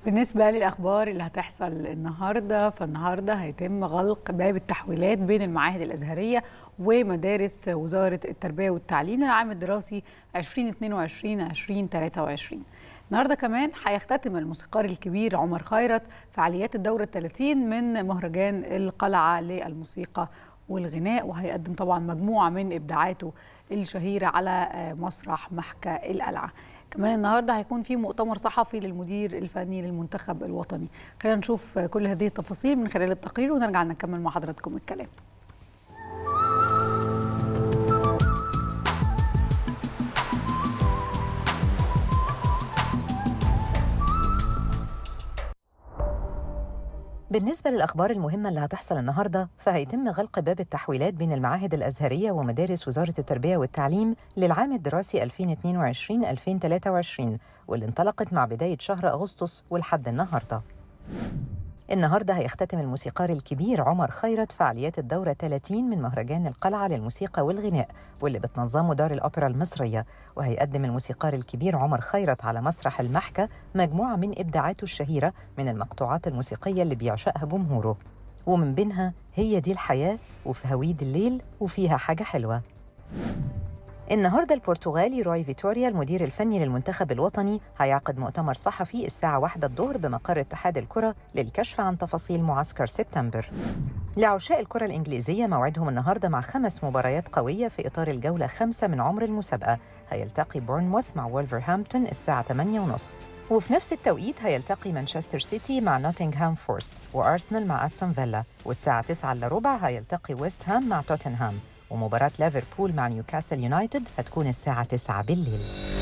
بالنسبة للأخبار اللي هتحصل النهاردة فالنهاردة هيتم غلق باب التحويلات بين المعاهد الأزهرية ومدارس وزارة التربية والتعليم للعام الدراسي 2022-2023 النهاردة كمان هيختتم الموسيقار الكبير عمر خيرت فعاليات الدورة 30 من مهرجان القلعة للموسيقى والغناء وهيقدم طبعا مجموعة من إبداعاته الشهيرة على مسرح محكى القلعة كمان النهارده هيكون في مؤتمر صحفي للمدير الفني للمنتخب الوطني خلينا نشوف كل هذه التفاصيل من خلال التقرير ونرجع نكمل مع حضراتكم الكلام بالنسبة للأخبار المهمة اللي هتحصل النهاردة فهيتم غلق باب التحويلات بين المعاهد الأزهرية ومدارس وزارة التربية والتعليم للعام الدراسي 2022-2023 واللي انطلقت مع بداية شهر أغسطس ولحد النهاردة النهارده هيختتم الموسيقار الكبير عمر خيرت فعاليات الدورة 30 من مهرجان القلعة للموسيقى والغناء واللي بتنظمه دار الأوبرا المصرية وهيقدم الموسيقار الكبير عمر خيرت على مسرح المحكة مجموعة من إبداعاته الشهيرة من المقطوعات الموسيقية اللي بيعشقها جمهوره ومن بينها هي دي الحياة وفي هويد الليل وفيها حاجة حلوة النهارده البرتغالي روي فيتوريا المدير الفني للمنتخب الوطني هيعقد مؤتمر صحفي الساعة واحدة الظهر بمقر اتحاد الكرة للكشف عن تفاصيل معسكر سبتمبر. لعشاء الكرة الإنجليزية موعدهم النهارده مع خمس مباريات قوية في إطار الجولة خمسة من عمر المسابقة، هيلتقي بورنموث مع وولفرهامبتون الساعة 8:30 وفي نفس التوقيت هيلتقي مانشستر سيتي مع نوتنغهام فورست وأرسنال مع أستون فيلا والساعة 9 إلا ربع هيلتقي ويست هام مع توتنهام ومباراة ليفربول مع نيوكاسل يونايتد هتكون الساعة 9 بالليل